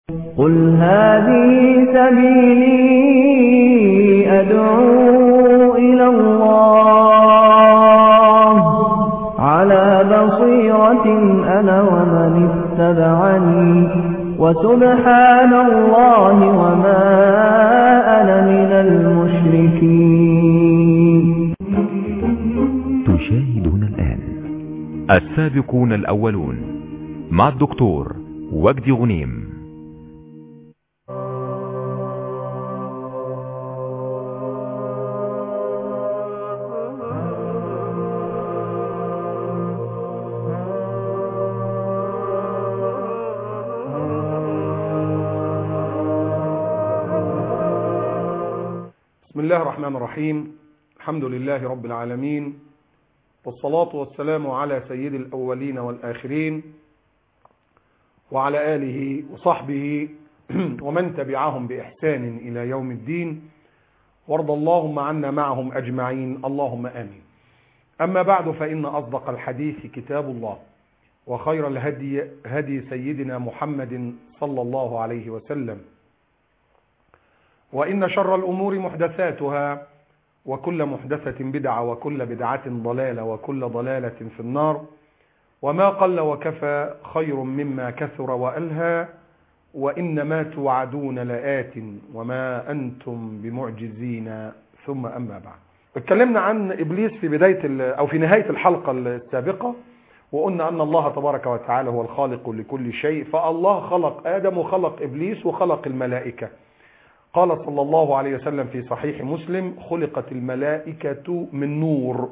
قل هذه سبيلي أدعو إلى الله على بصيرة أنا ومن اتبعني وسبحان الله وما أنا من المشركين تشاهدون الآن السابقون الأولون مع الدكتور وجدي غنيم بسم الله الرحمن الرحيم الحمد لله رب العالمين والصلاة والسلام على سيد الأولين والآخرين وعلى آله وصحبه ومن تبعهم بإحسان إلى يوم الدين وارض اللهم عنا معهم أجمعين اللهم آمين أما بعد فإن أصدق الحديث كتاب الله وخير الهدي هدي سيدنا محمد صلى الله عليه وسلم وإن شر الأمور محدثاتها وكل محدثة بدعة وكل بدعة ضلالة وكل ضلالة في النار وما قل وكفى خير مما كثر وألهى وإنما توعدون لآت وما أنتم بمعجزين ثم أما بعد اتكلمنا عن إبليس في بداية أو في نهاية الحلقة السابقة وقلنا أن الله تبارك وتعالى هو الخالق لكل شيء فالله خلق آدم وخلق إبليس وخلق الملائكة قال صلى الله عليه وسلم في صحيح مسلم خلقت الملائكة من نور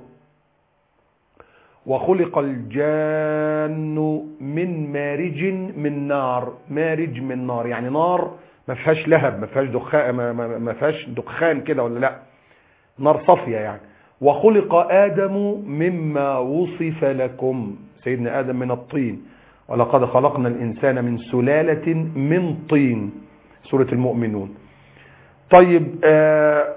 وخلق الجان من مارج من نار مارج من نار يعني نار ما فيهاش لهب ما فيهاش دخان ما فيهاش دخان كده ولا لا نار صافيه يعني وخلق آدم مما وصف لكم سيدنا آدم من الطين ولقد خلقنا الإنسان من سلالة من طين سورة المؤمنون طيب آه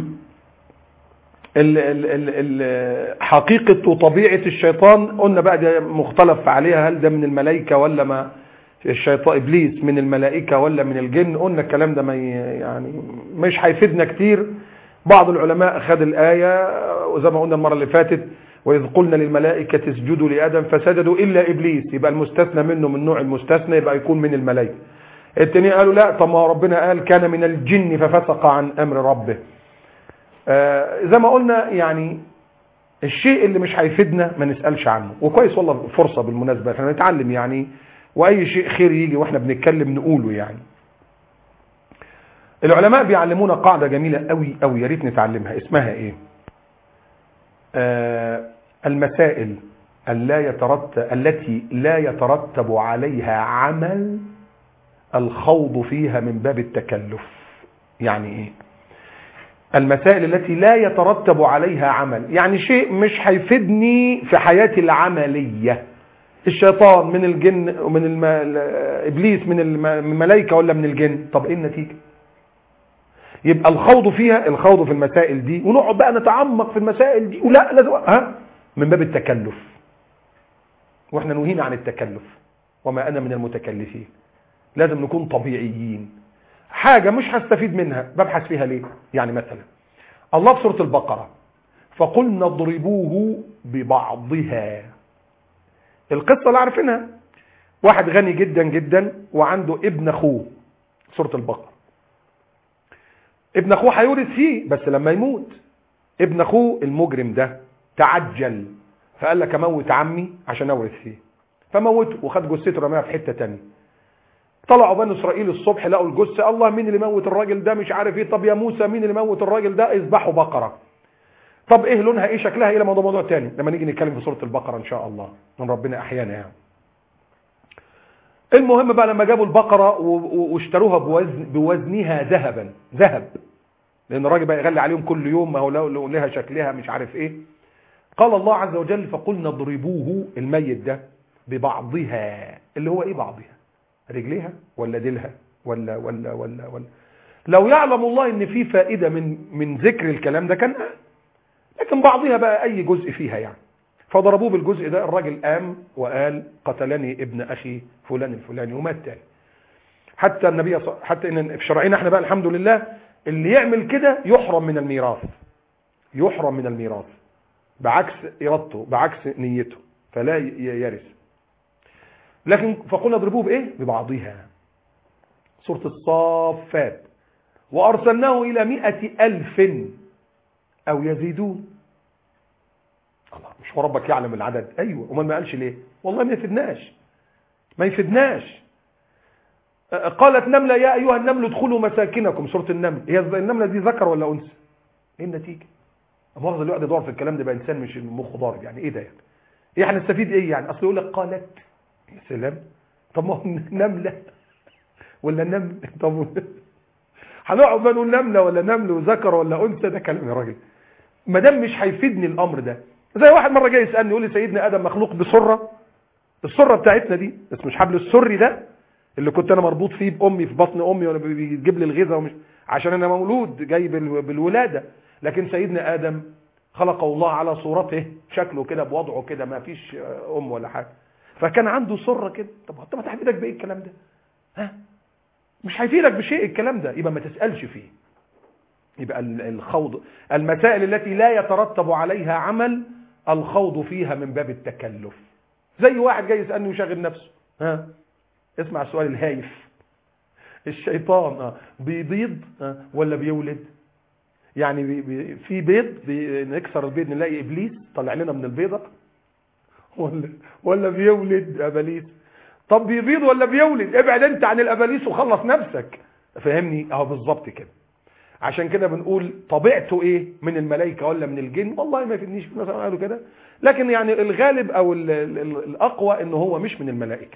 ال ال ال ال حقيقة وطبيعة الشيطان قلنا بقى ده مختلف عليها هل ده من الملائكة ولا ما الشيطان إبليس من الملائكة ولا من الجن قلنا الكلام ده ما يعني مش هيفيدنا كتير بعض العلماء خد الآية وزي ما قلنا المرة اللي فاتت وإذ قلنا للملائكة اسجدوا لآدم فسجدوا إلا إبليس يبقى المستثنى منه من نوع المستثنى يبقى يكون من الملائكة التانيين قالوا لا طب ما ربنا قال كان من الجن ففسق عن امر ربه آه زي ما قلنا يعني الشيء اللي مش هيفيدنا ما نسالش عنه وكويس والله فرصه بالمناسبه احنا نتعلم يعني واي شيء خير يجي واحنا بنتكلم نقوله يعني العلماء بيعلمونا قاعده جميله قوي قوي يا ريت نتعلمها اسمها ايه آه المسائل اللا يترتب التي لا يترتب عليها عمل الخوض فيها من باب التكلف يعني ايه المسائل التي لا يترتب عليها عمل يعني شيء مش هيفيدني في حياتي العملية الشيطان من الجن ومن الم... ابليس من الملائكة ولا من الجن طب ايه النتيجة يبقى الخوض فيها الخوض في المسائل دي ونقعد بقى نتعمق في المسائل دي ولا لازم ها من باب التكلف واحنا نهينا عن التكلف وما انا من المتكلفين لازم نكون طبيعيين حاجة مش هستفيد منها ببحث فيها ليه يعني مثلا الله في سورة البقرة فقلنا اضربوه ببعضها القصة اللي عارفينها واحد غني جدا جدا وعنده ابن اخوه سورة البقرة ابن اخوه هيورث فيه بس لما يموت ابن اخوه المجرم ده تعجل فقال لك اموت عمي عشان اورث فيه فموته وخد جثته رماها في حته ثانيه طلعوا بني اسرائيل الصبح لقوا الجثه الله مين اللي موت الراجل ده مش عارف ايه طب يا موسى مين اللي موت الراجل ده اذبحوا بقره طب ايه لونها ايه شكلها ايه موضوع موضوع تاني لما نيجي نتكلم في سوره البقره ان شاء الله من ربنا احيانا يعني المهم بقى لما جابوا البقره واشتروها بوزن بوزنها ذهبا ذهب لان الراجل بقى يغلي عليهم كل يوم ما هو لو لها شكلها مش عارف ايه قال الله عز وجل فقلنا اضربوه الميت ده ببعضها اللي هو ايه بعضها رجليها ولا ديلها ولا ولا ولا ولا لو يعلم الله ان في فائده من من ذكر الكلام ده كان لكن بعضها بقى اي جزء فيها يعني فضربوه بالجزء ده الراجل قام وقال قتلني ابن اخي فلان الفلاني ومات تاني حتى النبي ص- حتى ان في شرعنا احنا بقى الحمد لله اللي يعمل كده يحرم من الميراث يحرم من الميراث بعكس ارادته بعكس نيته فلا ي- يرث لكن فقلنا اضربوه بايه ببعضها سورة الصافات وارسلناه الى مئة الف او يزيدون الله مش هو ربك يعلم العدد ايوه امال ما قالش ليه والله ما يفيدناش ما يفيدناش أه، قالت نملة يا ايها النمل ادخلوا مساكنكم سورة النمل هي النملة دي ذكر ولا انثى ايه النتيجة مؤاخذة اللي يقعد يدور في الكلام ده بقى انسان مش مخه ضارب يعني ايه ده يعني ايه هنستفيد ايه يعني اصل يقول لك قالت يا سلام طب ما هو نملة ولا نمل طب هنقعد بقى نقول نملة ولا نمل وذكر ولا انثى ده كلام يا راجل ما دام مش هيفيدني الامر ده زي واحد مره جاي يسالني يقول لي سيدنا ادم مخلوق بسره السره بتاعتنا دي بس مش حبل السري ده اللي كنت انا مربوط فيه بامي في بطن امي وانا بيجيب لي الغذاء ومش عشان انا مولود جاي بال- بالولاده لكن سيدنا ادم خلقه الله على صورته شكله كده بوضعه كده ما فيش آه، ام ولا حاجه فكان عنده سره كده طب انت ما تحفيدك بايه الكلام ده ها مش هيفيدك بشيء الكلام ده يبقى ما تسالش فيه يبقى ال- الخوض المسائل التي لا يترتب عليها عمل الخوض فيها من باب التكلف زي واحد جاي يسالني ويشغل نفسه ها اسمع السؤال الهايف الشيطان اه بيبيض آه ولا بيولد يعني بي بي في بيض بي نكسر البيض نلاقي ابليس طلع لنا من البيضه ولا ولا بيولد اباليس طب بيبيض ولا بيولد ابعد انت عن الاباليس وخلص نفسك فهمني اهو بالظبط كده عشان كده بنقول طبيعته ايه من الملائكه ولا من الجن والله ما يفيدنيش مثلا قالوا كده لكن يعني الغالب او ال ال ال الاقوى ان هو مش من الملائكه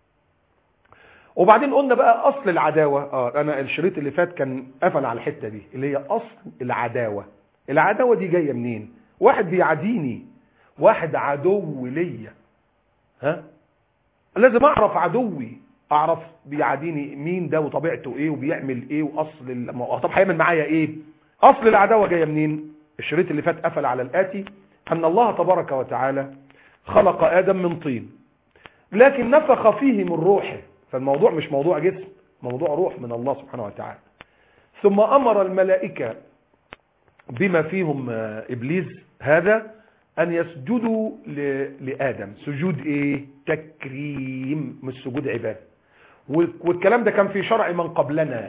وبعدين قلنا بقى اصل العداوه اه انا الشريط اللي فات كان قفل على الحته دي اللي هي اصل العداوه العداوه دي جايه منين واحد بيعاديني واحد عدو ليا ها لازم اعرف عدوي اعرف بيعاديني مين ده وطبيعته ايه وبيعمل ايه واصل الم... طب هيعمل معايا ايه اصل العداوه جايه منين الشريط اللي فات قفل على الاتي ان الله تبارك وتعالى خلق ادم من طين لكن نفخ فيه من روحه فالموضوع مش موضوع جسم موضوع روح من الله سبحانه وتعالى ثم امر الملائكه بما فيهم آه، ابليس هذا ان يسجدوا ل- لادم سجود ايه تكريم مش سجود عباده وال- والكلام ده كان في شرع من قبلنا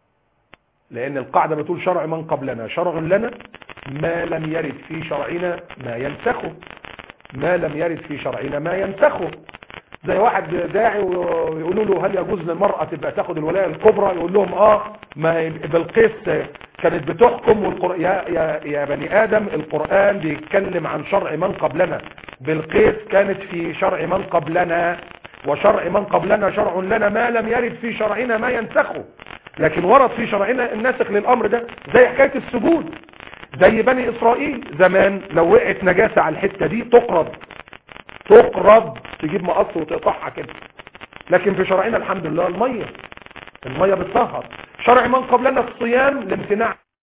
لان القاعده بتقول شرع من قبلنا شرع لنا ما لم يرد في شرعنا ما ينسخه ما لم يرد في شرعنا ما ينسخه زي واحد داعي ويقولوا له هل يجوز للمرأة تبقى تاخد الولاية الكبرى يقول لهم اه ما هي بلقيس كانت بتحكم والقر... يا, يا, يا بني آدم القرآن بيتكلم عن شرع من قبلنا بلقيس كانت في شرع من قبلنا وشرع من قبلنا شرع لنا ما لم يرد في شرعنا ما ينسخه لكن ورد في شرعنا الناسخ للأمر ده زي حكاية السجود زي بني إسرائيل زمان لو وقعت نجاسة على الحتة دي تقرض تقرض تجيب مقص وتقطعها كده لكن في شرعنا الحمد لله المية المية بتطهر شرع من قبلنا الصيام لامتناع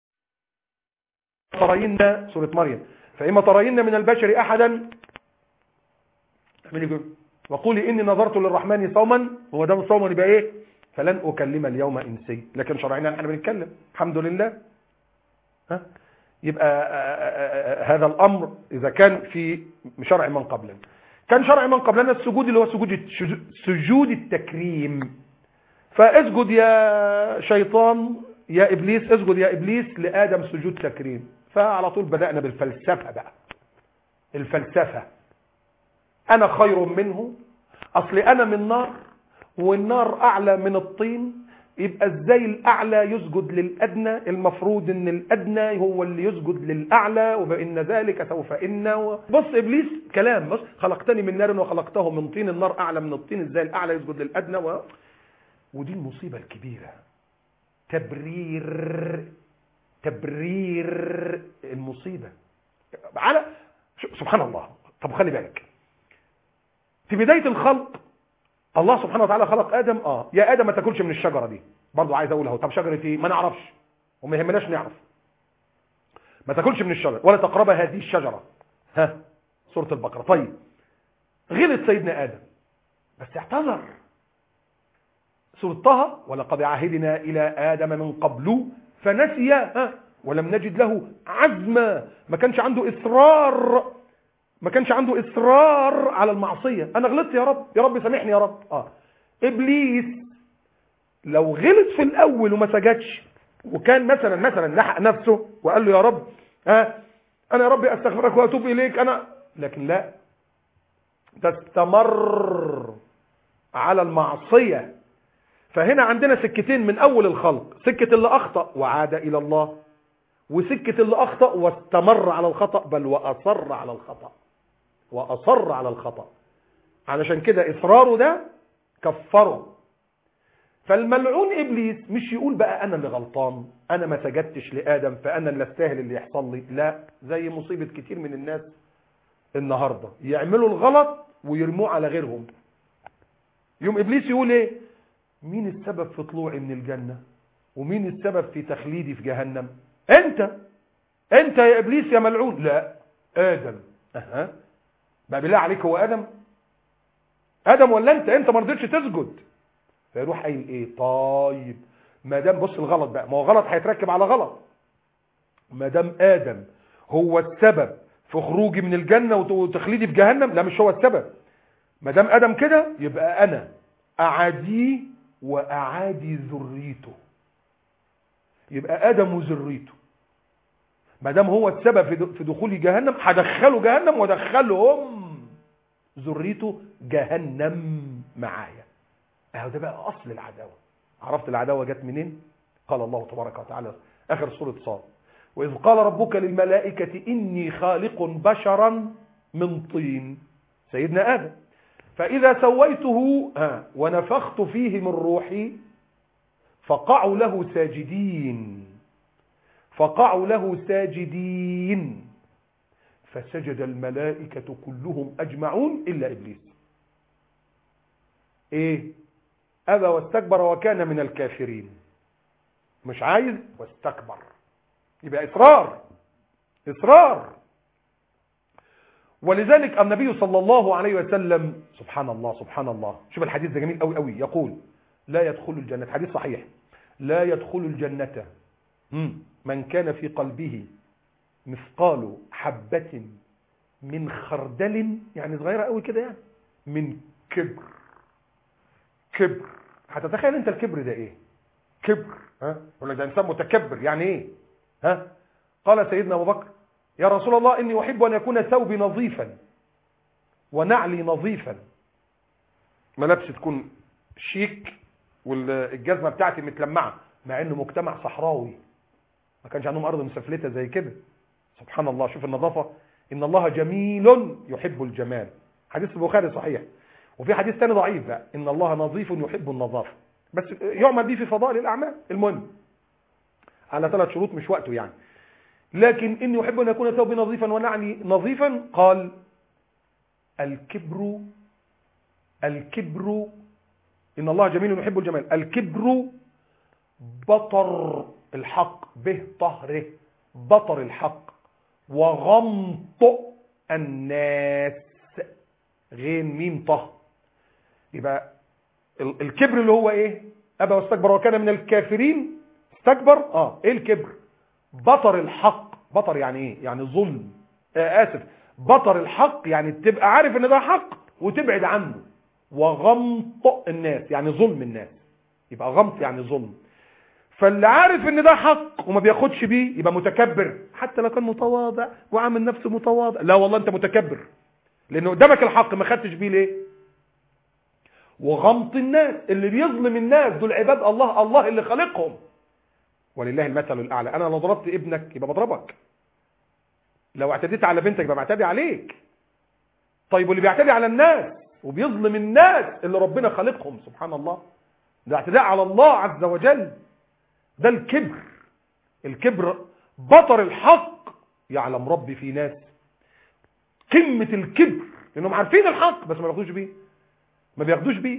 ترين سورة مريم فإما ترين من البشر أحدا من يقول وقولي إني نظرت للرحمن صوما هو ده صوما يبقى إيه فلن أكلم اليوم إنسي لكن شرعنا احنا بنتكلم الحمد لله ها يبقى آه، آه، هذا الأمر إذا كان في شرع من قبلنا كان شرع من قبلنا السجود اللي هو سجود سجود التكريم فاسجد يا شيطان يا إبليس اسجد يا إبليس لآدم سجود تكريم فعلى طول بدأنا بالفلسفة بقى الفلسفة أنا خير منه أصل أنا من نار والنار أعلى من الطين يبقى ازاي الاعلى يسجد للادنى المفروض ان الادنى هو اللي يسجد للاعلى وبان ذلك سوف ان و... بص ابليس كلام بص خلقتني من نار وخلقته من طين النار اعلى من الطين ازاي الاعلى يسجد للادنى و... ودي المصيبه الكبيره تبرير تبرير المصيبه على سبحان الله طب خلي بالك في بدايه الخلق الله سبحانه وتعالى خلق ادم اه يا ادم ما تاكلش من الشجره دي برضه عايز اقول اهو طب شجره ايه ما نعرفش وما يهمناش نعرف ما تاكلش من الشجره ولا تقرب هذه الشجره ها سوره البقره طيب غلط سيدنا ادم بس اعتذر سورة طه ولقد عهدنا إلى آدم من قبل فنسي ها ولم نجد له عزما ما كانش عنده إصرار ما كانش عنده إصرار على المعصية أنا غلطت يا رب يا رب سامحني يا رب آه. إبليس لو غلط في الأول وما سجدش وكان مثلا مثلا لحق نفسه وقال له يا رب ها أنا يا رب أستغفرك وأتوب إليك أنا لكن لا تستمر على المعصية فهنا عندنا سكتين من أول الخلق سكة اللي أخطأ وعاد إلى الله وسكة اللي أخطأ واستمر على الخطأ بل وأصر على الخطأ وأصر على الخطأ علشان كده إصراره ده كفره فالملعون إبليس مش يقول بقى أنا اللي غلطان أنا ما سجدتش لآدم فأنا اللي استاهل اللي يحصل لي لا زي مصيبة كتير من الناس النهاردة يعملوا الغلط ويرموه على غيرهم يوم إبليس يقول إيه مين السبب في طلوعي من الجنة ومين السبب في تخليدي في جهنم انت انت يا ابليس يا ملعون لا ادم اها بقى بالله عليك هو ادم ادم ولا انت انت ما رضيتش تسجد فيروح قايل ايه طيب ما دام بص الغلط بقى ما هو غلط هيتركب على غلط ما دام ادم هو السبب في خروجي من الجنه وتخليدي في جهنم لا مش هو السبب ما دام ادم كده يبقى انا اعاديه واعادي ذريته يبقى ادم وذريته ما دام هو السبب في دخول جهنم هدخله جهنم وادخلهم ذريته جهنم معايا اهو ده بقى اصل العداوه عرفت العداوه جت منين قال الله تبارك وتعالى اخر سوره صاد واذ قال ربك للملائكه اني خالق بشرا من طين سيدنا ادم فإذا سويته ها ونفخت فيه من روحي فقعوا له ساجدين فقعوا له ساجدين فسجد الملائكة كلهم أجمعون إلا إبليس إيه أبى واستكبر وكان من الكافرين مش عايز واستكبر يبقى إصرار إصرار ولذلك النبي صلى الله عليه وسلم سبحان الله سبحان الله شوف الحديث ده جميل قوي قوي يقول لا يدخل الجنة حديث صحيح لا يدخل الجنة من كان في قلبه مثقال حبة من خردل يعني صغيرة قوي كده يعني من كبر كبر هتتخيل انت الكبر ده ايه كبر ها يقول لك ده انسان متكبر يعني ايه ها قال سيدنا ابو بكر يا رسول الله إني أحب أن يكون ثوبي نظيفا ونعلي نظيفا ملابسي تكون شيك والجزمة بتاعتي متلمعة مع انه مجتمع صحراوي ما كانش عندهم ارض مسفلتة زي كده سبحان الله شوف النظافة ان الله جميل يحب الجمال حديث البخاري صحيح وفي حديث تاني ضعيف بقى ان الله نظيف يحب النظافة بس يعمل به في فضائل الاعمال المهم على ثلاث شروط مش وقته يعني لكن إني أحب أن يكون ثوبي نظيفا ونعني نظيفا قال الكبر الكبر إن الله جميل يحب الجمال الكبر بطر الحق به طهره بطر الحق وغمط الناس غين ميم طه يبقى الكبر اللي هو ايه ابى واستكبر وكان من الكافرين استكبر اه ايه الكبر بطر الحق بطر يعني ايه يعني ظلم آه اسف بطر الحق يعني تبقى عارف ان ده حق وتبعد عنه وغمط الناس يعني ظلم الناس يبقى غمط يعني ظلم فاللي عارف ان ده حق وما بياخدش بيه يبقى متكبر حتى لو كان متواضع وعامل نفسه متواضع لا والله انت متكبر لانه قدامك الحق ما خدتش بيه ليه وغمط الناس اللي بيظلم الناس دول عباد الله الله اللي خلقهم ولله المثل الاعلى انا لو ضربت ابنك يبقى بضربك لو اعتديت على بنتك يبقى بعتدي عليك طيب واللي بيعتدي على الناس وبيظلم الناس اللي ربنا خلقهم سبحان الله ده اعتداء على الله عز وجل ده الكبر الكبر بطر الحق يعلم ربي في ناس قمة الكبر لانهم عارفين الحق بس ما بياخدوش بيه ما بياخدوش بيه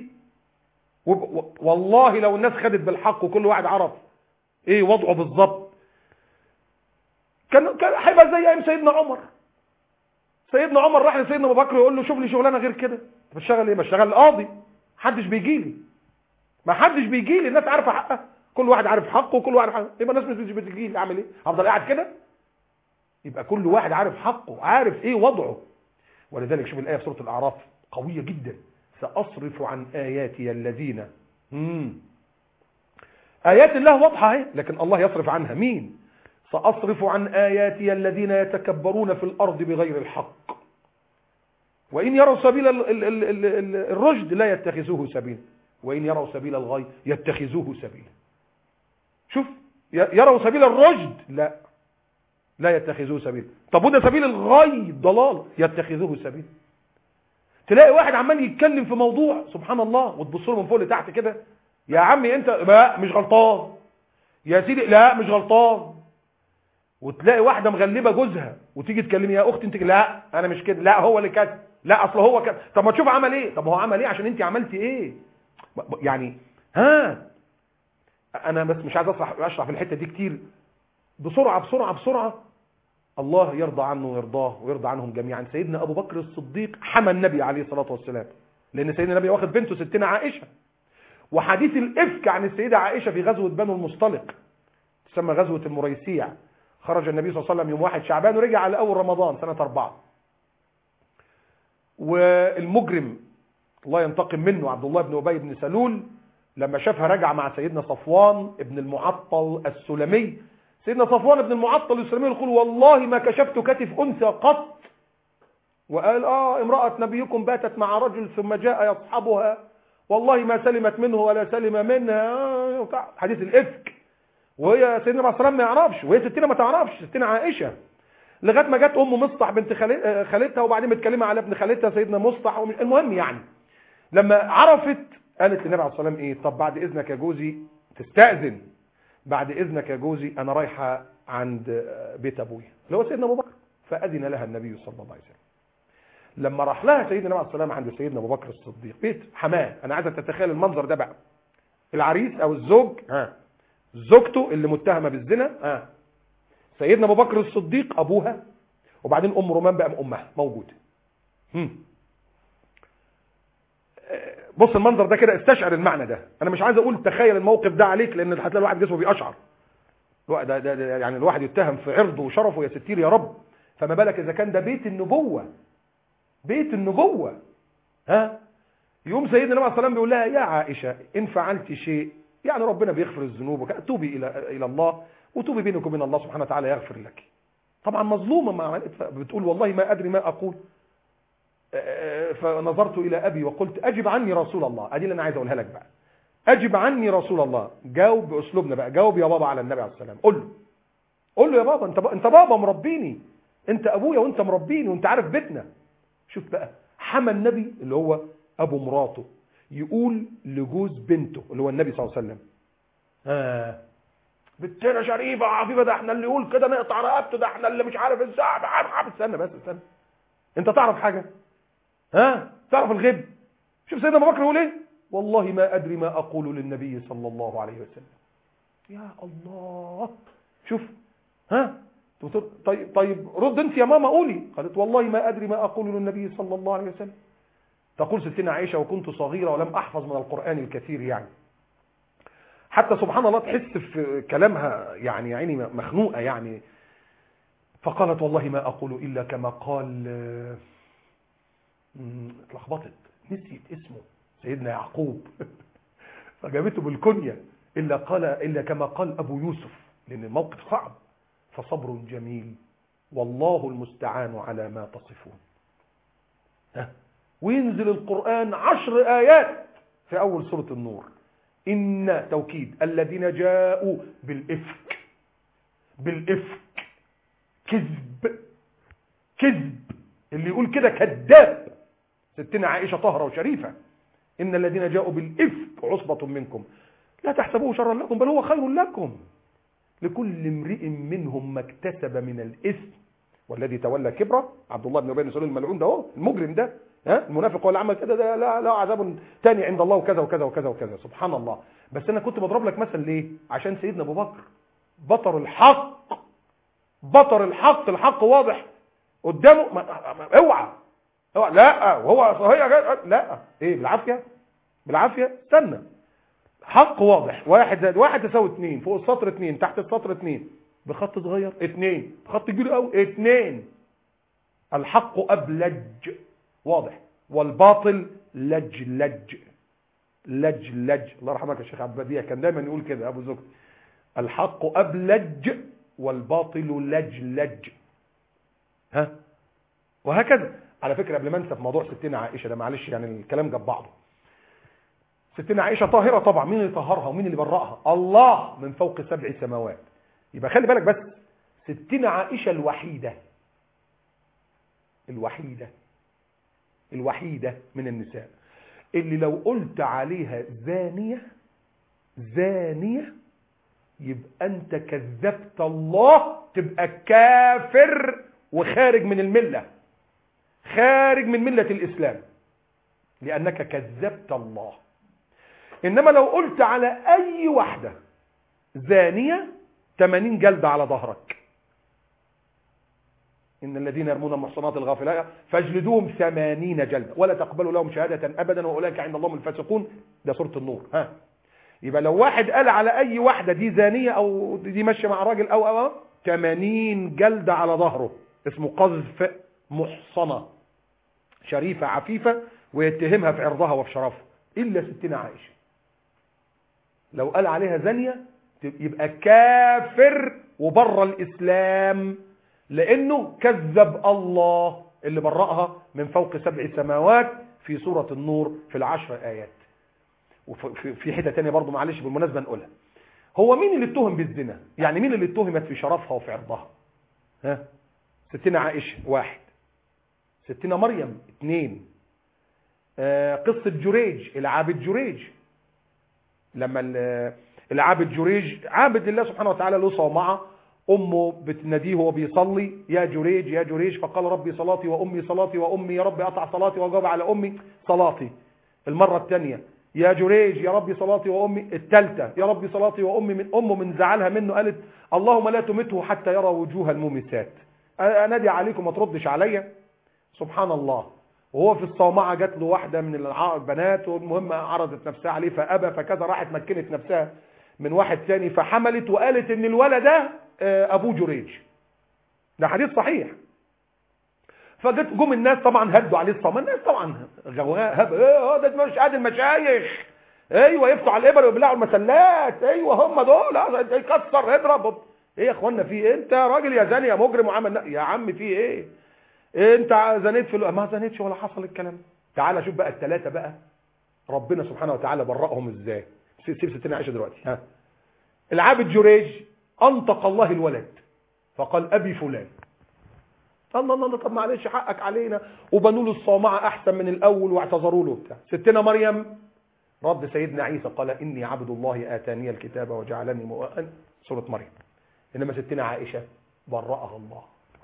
والله لو الناس خدت بالحق وكل واحد عرف ايه وضعه بالظبط كان كان هيبقى زي ايام سيدنا عمر سيدنا عمر راح لسيدنا ابو بكر يقول له شوف لي شغلانه غير كده بشتغل ايه بشتغل قاضي محدش بيجي لي ما حدش بيجي لي الناس عارفه حقها كل واحد عارف حقه وكل واحد عارف حقه يبقى الناس مش بتجي لي اعمل ايه افضل قاعد كده يبقى كل واحد عارف حقه عارف ايه وضعه ولذلك شوف الايه في سوره الاعراف قويه جدا ساصرف عن اياتي الذين مم. ايات الله واضحه اهي لكن الله يصرف عنها مين ساصرف عن اياتي الذين يتكبرون في الارض بغير الحق وان يروا سبيل ال ال ال ال ال الرشد لا يتخذوه سبيلا وان يروا سبيل الغي يتخذوه سبيلا شوف يروا سبيل الرشد لا لا يتخذوه سبيلا طب وده سبيل الغي ضلال يتخذوه سبيلا تلاقي واحد عمال يتكلم في موضوع سبحان الله وتبص له من فوق لتحت كده يا عمي انت لا مش غلطان يا سيدي لا مش غلطان وتلاقي واحده مغلبه جوزها وتيجي تكلمي يا اختي انت لا انا مش كده لا هو اللي كده لا اصل هو كده طب ما تشوف عمل ايه طب هو عمل ايه عشان انت عملتي ايه يعني ها انا بس مش عايز اشرح اشرح في الحته دي كتير بسرعه بسرعه بسرعه الله يرضى عنه ويرضاه ويرضى عنهم جميعا سيدنا ابو بكر الصديق حمى النبي عليه الصلاه والسلام لان سيدنا النبي واخد بنته ستنا عائشه وحديث الافك عن السيده عائشه في غزوه بنو المصطلق تسمى غزوه المريسيع خرج النبي صلى الله عليه وسلم يوم واحد شعبان ورجع على اول رمضان سنه أربعة والمجرم الله ينتقم منه عبد الله بن ابي بن سلول لما شافها رجع مع سيدنا صفوان ابن المعطل السلمي سيدنا صفوان بن المعطل السلمي يقول والله ما كشفت كتف انثى قط وقال اه امراه نبيكم باتت مع رجل ثم جاء يصحبها والله ما سلمت منه ولا سلم منها حديث الافك وهي سيدنا عليه السلام ما يعرفش وهي ستنا ما تعرفش ستنا عائشه لغايه ما جت ام مصطح بنت خالتها وبعدين متكلمه على ابن خالتها سيدنا مصطح المهم يعني لما عرفت قالت للنبي عليه الصلاه والسلام ايه طب بعد اذنك يا جوزي تستاذن بعد اذنك يا جوزي انا رايحه عند بيت ابويا اللي هو سيدنا ابو بكر فاذن لها النبي صلى الله عليه وسلم لما راح لها سيدنا النبي عليه السلام عند سيدنا ابو بكر الصديق بيت حماه انا عايزك تتخيل المنظر ده بقى العريس او الزوج ها زوجته اللي متهمه بالزنا ها سيدنا ابو بكر الصديق ابوها وبعدين ام رومان بقى امها موجوده هم. بص المنظر ده كده استشعر المعنى ده انا مش عايز اقول تخيل الموقف ده عليك لان هتلاقي الواحد جسمه بيقشعر ده, ده, ده يعني الواحد يتهم في عرضه وشرفه يا ستير يا رب فما بالك اذا كان ده بيت النبوه بيت النبوه ها يوم سيدنا النبي عليه الصلاه بيقول لها يا عائشه ان فعلت شيء يعني ربنا بيغفر الذنوب توبي الى الى الله وتوبي بينك وبين الله سبحانه وتعالى يغفر لك طبعا مظلومه مع بتقول والله ما ادري ما اقول فنظرت الى ابي وقلت اجب عني رسول الله ادي اللي انا عايز اقولها لك بقى اجب عني رسول الله جاوب باسلوبنا بقى جاوب يا بابا على النبي عليه السلام قول له قول له يا بابا انت انت بابا مربيني انت ابويا وانت مربيني وانت عارف بيتنا شوف بقى حمى النبي اللي هو ابو مراته يقول لجوز بنته اللي هو النبي صلى الله عليه وسلم آه بنتنا شريفه عفيفه ده احنا اللي يقول كده نقطع رقبته ده احنا اللي مش عارف ازاي استنى بس استنى انت تعرف حاجه ها تعرف الغيب شوف سيدنا ابو بكر يقول ايه والله ما ادري ما اقول للنبي صلى الله عليه وسلم يا الله شوف ها طيب طيب رد انت يا ماما قولي قالت والله ما ادري ما اقول للنبي صلى الله عليه وسلم تقول ستنا عائشه وكنت صغيره ولم احفظ من القران الكثير يعني حتى سبحان الله تحس في كلامها يعني عيني مخنوقه يعني فقالت والله ما اقول الا كما قال اتلخبطت نسيت اسمه سيدنا يعقوب فجابته بالكنية إلا قال إلا كما قال أبو يوسف لأن الموقف صعب فصبر جميل والله المستعان على ما تصفون ها وينزل القرآن عشر آيات في أول سورة النور إن توكيد الذين جاءوا بالإفك بالإفك كذب كذب اللي يقول كده كذاب ستنا عائشة طهرة وشريفة إن الذين جاءوا بالإفك عصبة منكم لا تحسبوه شرا لكم بل هو خير لكم لكل امرئ منهم ما اكتسب من الإثم والذي تولى كبره عبد الله بن ابي بن سلول الملعون ده اهو المجرم ده ها المنافق هو اللي عمل كده ده لا لا عذاب تاني عند الله وكذا وكذا وكذا وكذا سبحان الله بس انا كنت بضرب لك مثل ليه عشان سيدنا ابو بكر بطر الحق بطر الحق الحق واضح قدامه ما ما اوعى اوعى لا وهو هي لا ايه بالعافيه بالعافيه استنى حق واضح واحد زائد واحد تساوي اتنين فوق السطر اتنين تحت السطر اتنين بخط صغير اتنين بخط كبير قوي اتنين الحق أبلج واضح والباطل لجلج لجلج الله يرحمك يا شيخ عبد البديع كان دايما يقول كده ابو زكي الحق أبلج والباطل لجلج ها وهكذا على فكرة قبل ما انسى في موضوع ستنا عائشة ده معلش يعني الكلام جاب بعضه ستنا عائشة طاهرة طبعا مين اللي طهرها ومين اللي برأها الله من فوق سبع سماوات يبقى خلي بالك بس ستنا عائشة الوحيدة الوحيدة الوحيدة من النساء اللي لو قلت عليها زانية زانية يبقى انت كذبت الله تبقى كافر وخارج من الملة خارج من ملة الإسلام لأنك كذبت الله إنما لو قلت على أي واحدة زانية 80 جلدة على ظهرك إن الذين يرمون المحصنات الغافلات فاجلدوهم ثمانين جلدة ولا تقبلوا لهم شهادة أبدا وأولئك عند الله هم الفاسقون ده سورة النور ها يبقى لو واحد قال على أي واحدة دي زانية أو دي ماشية مع راجل أو أو 80 جلدة على ظهره اسمه قذف محصنة شريفة عفيفة ويتهمها في عرضها وفي شرفها إلا ستنا عائشة لو قال عليها زانية يبقى كافر وبره الإسلام لأنه كذب الله اللي برأها من فوق سبع سماوات في سورة النور في العشر آيات وفي حتة تانية برضو معلش بالمناسبة نقولها هو مين اللي اتهم بالزنا يعني مين اللي اتهمت في شرفها وفي عرضها ها ستنا عائشة واحد ستنا مريم اثنين آه قصة جريج العابد جريج لما العابد جريج عابد لله سبحانه وتعالى له صومعة أمه بتناديه وهو بيصلي يا جريج يا جريج فقال ربي صلاتي وأمي صلاتي وأمي يا ربي أطع صلاتي وجاب على أمي صلاتي المرة الثانية يا جريج يا ربي صلاتي وأمي الثالثة يا ربي صلاتي وأمي من أمه من زعلها منه قالت اللهم لا تمته حتى يرى وجوه المومسات أنادي عليكم ما تردش عليا سبحان الله وهو في الصومعة جات له واحدة من البنات والمهم عرضت نفسها عليه فأبى فكذا راحت مكنت نفسها من واحد ثاني فحملت وقالت ان الولد ده ابو جريج ده حديث صحيح فجت جم الناس طبعا هدوا عليه الصوم الناس طبعا غواها ايه ده مش قاعد المشايخ ايوه يفتوا على الابر ويبلعوا المسلات ايوه هم دول يكسر اضرب ايه يا اخوانا في ايه انت راجل يا زاني يا مجرم وعمل يا عم في ايه انت زنيت في ما زنيتش ولا حصل الكلام تعال شوف بقى الثلاثه بقى ربنا سبحانه وتعالى برأهم ازاي سيب ستنا عائشه دلوقتي ها العابد جريج انطق الله الولد فقال ابي فلان الله الله الله طب معلش حقك علينا وبنوا له الصومعه احسن من الاول واعتذروا له بتاع ستنا مريم رد سيدنا عيسى قال اني عبد الله اتاني الكتاب وجعلني مؤمنا سوره مريم انما ستنا عائشه برأها الله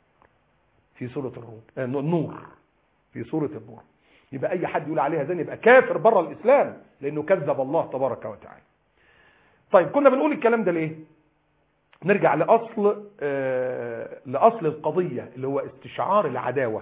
في سوره الروم النور في سوره النور يبقى اي حد يقول عليها زين يبقى كافر بره الاسلام لانه كذب الله تبارك وتعالى طيب كنا بنقول الكلام ده ليه نرجع لاصل آه لاصل القضيه اللي هو استشعار العداوه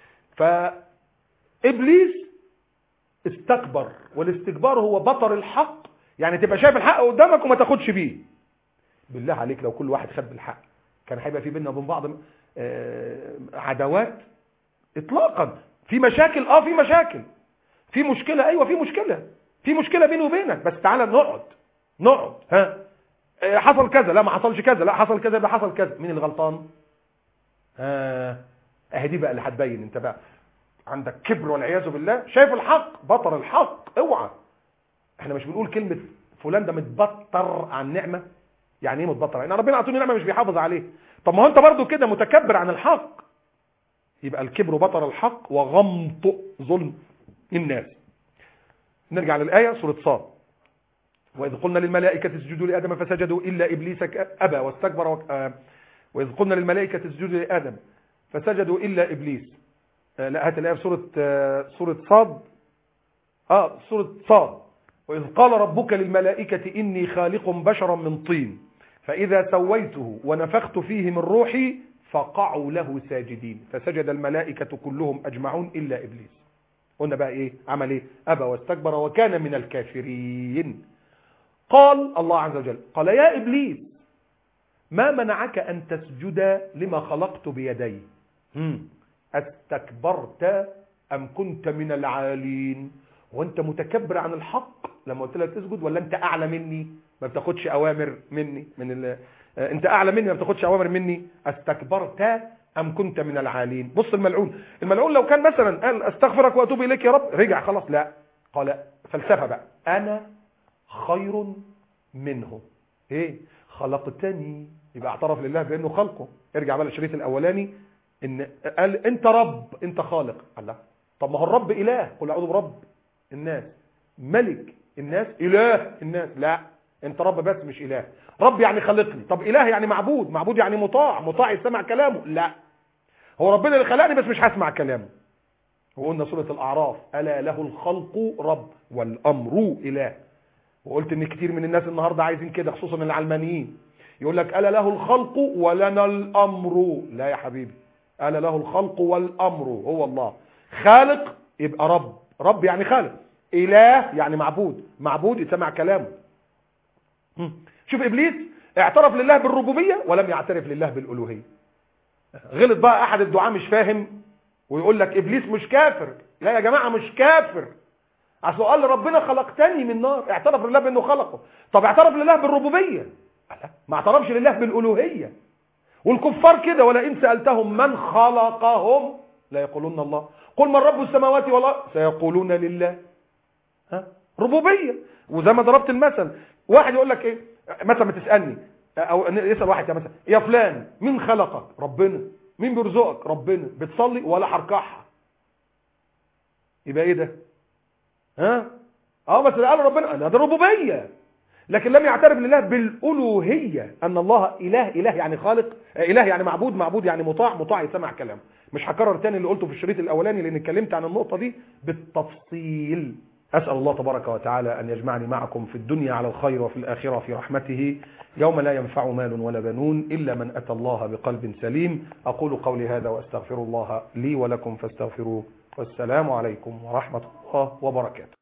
فابليس استكبر والاستكبار هو بطر الحق يعني تبقى شايف الحق قدامك وما تاخدش بيه بالله عليك لو كل واحد خد بالحق كان هيبقى في بيننا وبين بعض آه عداوات اطلاقا في مشاكل اه في مشاكل في مشكله ايوه في مشكله في مشكله بيني وبينك بس تعالى نقعد نقعد ها حصل كذا لا ما حصلش كذا لا حصل كذا يبقى حصل كذا مين اللي غلطان ها اهي دي بقى اللي هتبين انت بقى عندك كبر والعياذ بالله شايف الحق بطر الحق اوعى احنا مش بنقول كلمه فلان ده متبطر عن نعمه يعني ايه متبطر يعني ربنا اعطوني نعمه مش بيحافظ عليه طب ما هو انت برضو كده متكبر عن الحق يبقى الكبر بطر الحق وغمط ظلم الناس نرجع للآية سورة صاد وإذ قلنا للملائكة اسجدوا لآدم فسجدوا إلا إبليس أبى واستكبر وك... آه وإذ قلنا للملائكة اسجدوا لآدم فسجدوا إلا إبليس آه لا هات الآية في سورة آه سورة صاد آه سورة صاد وإذ قال ربك للملائكة إني خالق بشرا من طين فإذا سويته ونفخت فيه من روحي فقعوا له ساجدين فسجد الملائكة كلهم أجمعون إلا إبليس قلنا بقى إيه عمل إيه أبى واستكبر وكان من الكافرين قال الله عز وجل قال يا إبليس ما منعك أن تسجد لما خلقت بيدي مم. استكبرت أم كنت من العالين وانت متكبر عن الحق لما قلت لك اسجد ولا انت اعلى مني ما بتاخدش اوامر مني من ال... آه، انت اعلى مني ما بتاخدش اوامر مني استكبرت ام كنت من العالين بص الملعون الملعون لو كان مثلا قال استغفرك واتوب اليك يا رب رجع خلاص لا قال فلسفه بقى انا خير منه ايه خلقتني يبقى اعترف لله بانه خلقه ارجع بقى للشريط الاولاني ان قال انت رب انت خالق الله طب ما هو الرب اله قل اعوذ برب الناس ملك الناس اله الناس لا انت رب بس مش اله رب يعني خلقني طب اله يعني معبود معبود يعني مطاع مطاع يسمع كلامه لا هو ربنا اللي خلقني بس مش هسمع كلامه وقلنا سورة الأعراف ألا له الخلق رب والأمر إله وقلت إن كتير من الناس النهاردة عايزين كده خصوصا العلمانيين يقول لك ألا له الخلق ولنا الأمر لا يا حبيبي ألا له الخلق والأمر هو الله خالق يبقى رب رب يعني خالق إله يعني معبود معبود يسمع كلامه هم. شوف إبليس اعترف لله بالربوبية ولم يعترف لله بالألوهية غلط بقى أحد الدعاء مش فاهم ويقول لك إبليس مش كافر لا يا جماعة مش كافر اصل قال ربنا خلقتني من نار اعترف لله بانه خلقه طب اعترف لله بالربوبيه لا، ما اعترفش لله بالالوهيه والكفار كده ولئن سالتهم من خلقهم لا يقولون الله قل من رب السماوات والارض سيقولون لله ها ربوبيه وزي ما ضربت المثل واحد يقول لك ايه مثلا ما تسالني او يسال واحد مثلا يا فلان مين خلقك ربنا مين بيرزقك ربنا بتصلي ولا حركعها يبقى ايه ده ها اه بس قال ربنا ده ربوبيه لكن لم يعترف لله بالالوهيه ان الله اله اله يعني خالق اله يعني معبود معبود يعني مطاع مطاع يسمع كلامه مش هكرر تاني اللي قلته في الشريط الاولاني لان اتكلمت عن النقطه دي بالتفصيل اسال الله تبارك وتعالى ان يجمعني معكم في الدنيا على الخير وفي الاخره في رحمته يوم لا ينفع مال ولا بنون الا من اتى الله بقلب سليم اقول قولي هذا واستغفر الله لي ولكم فاستغفروه والسلام عليكم ورحمه الله وبركاته